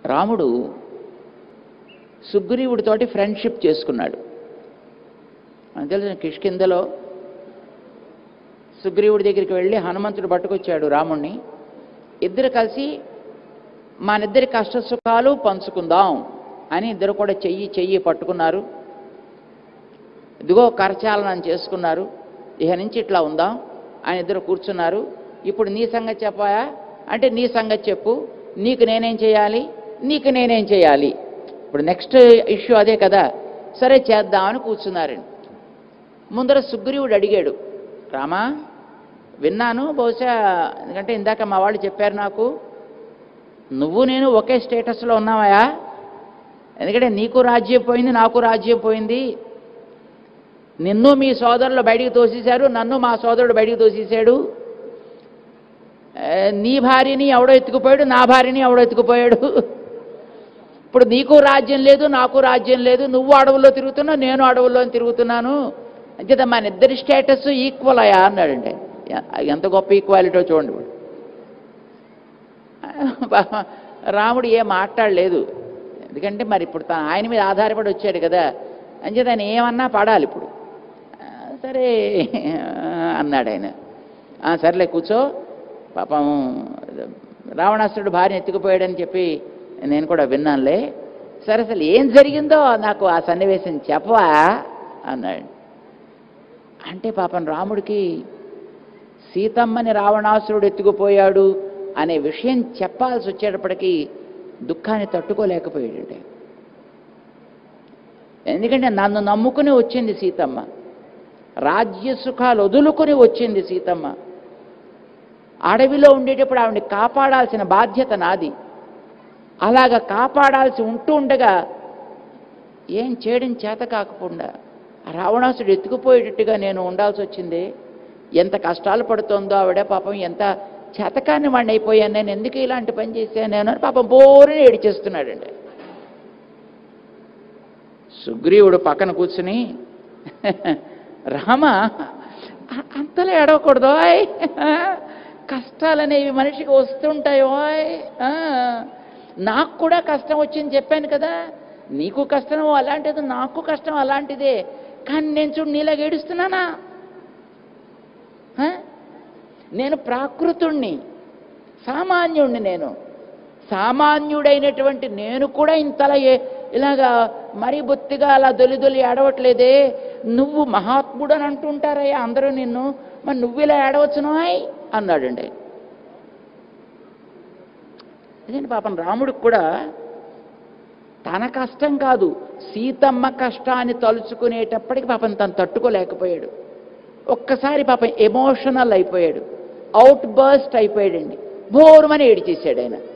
రాముడు సుగ్రీవుడితోటి ఫ్రెండ్షిప్ చేసుకున్నాడు అని తెలిసిన కిష్కిందలో సుగ్రీవుడి దగ్గరికి వెళ్ళి హనుమంతుడు పట్టుకొచ్చాడు రాముణ్ణి ఇద్దరు కలిసి మనిద్దరి కష్ట సుఖాలు పంచుకుందాం అని ఇద్దరు కూడా చెయ్యి చెయ్యి పట్టుకున్నారు ఇదిగో కరచాలనం చేసుకున్నారు ఇక నుంచి ఇట్లా ఉందాం ఆయన ఇద్దరు కూర్చున్నారు ఇప్పుడు నీ సంగతి చెప్పాయా అంటే నీ సంగతి చెప్పు నీకు నేనేం చేయాలి నీకు నేనేం చేయాలి ఇప్పుడు నెక్స్ట్ ఇష్యూ అదే కదా సరే చేద్దామని కూర్చున్నారండి ముందర సుగ్రీవుడు అడిగాడు రామా విన్నాను బహుశా ఎందుకంటే ఇందాక మా వాళ్ళు చెప్పారు నాకు నువ్వు నేను ఒకే స్టేటస్లో ఉన్నావయా ఎందుకంటే నీకు రాజ్యం పోయింది నాకు రాజ్యం పోయింది నిన్ను మీ సోదరులు బయటికి తోసేశారు నన్ను మా సోదరుడు బయటికి తోసేశాడు ఏ, నీ భార్యని ఎవడో ఎత్తుకుపోయాడు నా భార్యని ఎవడో ఎత్తుకుపోయాడు ఇప్పుడు నీకు రాజ్యం లేదు నాకు రాజ్యం లేదు నువ్వు అడవుల్లో తిరుగుతున్నావు నేను అడవుల్లో తిరుగుతున్నాను అంచేత మన ఇద్దరి స్టేటస్ ఈక్వల్ అయ్యా అన్నాడంటే ఎ- ఎంత గొప్ప ఈక్వాలిటీ చూడండి ఇప్పుడు పాపం రాముడు ఏం మాట్లాడలేదు ఎందుకంటే మరి ఇప్పుడు తన ఆయన మీద ఆధారపడి వచ్చాడు కదా అంచేత ఆయన ఏమన్నా పడాలి ఇప్పుడు ఆ, సరే అన్నాడు ఆయన "ఆ, సర్లే కూర్చో పాపం రావణాసురుడు భార్య ఎత్తుకుపోయాడని చెప్పి నేను కూడా విన్నానులే సరే అసలు ఏం జరిగిందో నాకు ఆ సన్నివేశం చెప్పవా అన్నాడు అంటే పాపం రాముడికి సీతమ్మని రావణాసురుడు ఎత్తుకుపోయాడు అనే విషయం చెప్పాల్సి వచ్చేటప్పటికి దుఃఖాన్ని తట్టుకోలేకపోయాడండి ఎందుకంటే నన్ను నమ్ముకుని వచ్చింది సీతమ్మ రాజ్య సుఖాలు వదులుకొని వచ్చింది సీతమ్మ అడవిలో ఉండేటప్పుడు ఆవిడని కాపాడాల్సిన బాధ్యత నాది అలాగ కాపాడాల్సి ఉంటూ ఉండగా ఏం చేయడం చేత కాకుండా ఆ రావణాసుడు ఎత్తుకుపోయేటట్టుగా నేను ఉండాల్సి వచ్చింది ఎంత కష్టాలు పడుతోందో ఆవిడ పాపం ఎంత చేతకాన్ని వాడిని అయిపోయాను నేను ఎందుకు ఇలాంటి పని చేశాను నేను అని పాపం బోరుని ఏడిచేస్తున్నాడండి సుగ్రీవుడు పక్కన కూర్చుని రామ అ- అంతలో ఏడవకూడదు ఓయ్. కష్టాలనేవి మనిషికి వస్తుంటాయి ఓయ్. ఆ, నాకు కూడా కష్టం వచ్చింది చెప్పాను కదా నీకు కష్టం అలాంటిది నాకు కష్టం అలాంటిదే కానీ నేను చూడు నీలాగా ఏడుస్తున్నానా ఆ? నేను ప్రాకృతుణ్ణి సామాన్యుణ్ణి నేను సామాన్యుడైనటువంటి నేను కూడా ఇంతలా ఏ- ఇలాగా మరీ బొత్తిగా అలా దొలి దొలి ఏడవట్లేదే నువ్వు మహాత్ముడు అని అంటుంటారయ్యా అందరూ నిన్ను మరి నువ్వు ఇలా ఏడవచ్చునాయ్ అన్నాడండి అదేంటి పాపం రాముడికి కూడా తన కష్టం కాదు సీతమ్మ కష్టాన్ని తలుచుకునేటప్పటికి పాపం తను తట్టుకోలేకపోయాడు ఒక్కసారి పాపం ఎమోషనల్ అయిపోయాడు అవుట్ బర్స్ట్ అయిపోయాడండి బోరుమని ఏడిచేశాడు ఆయన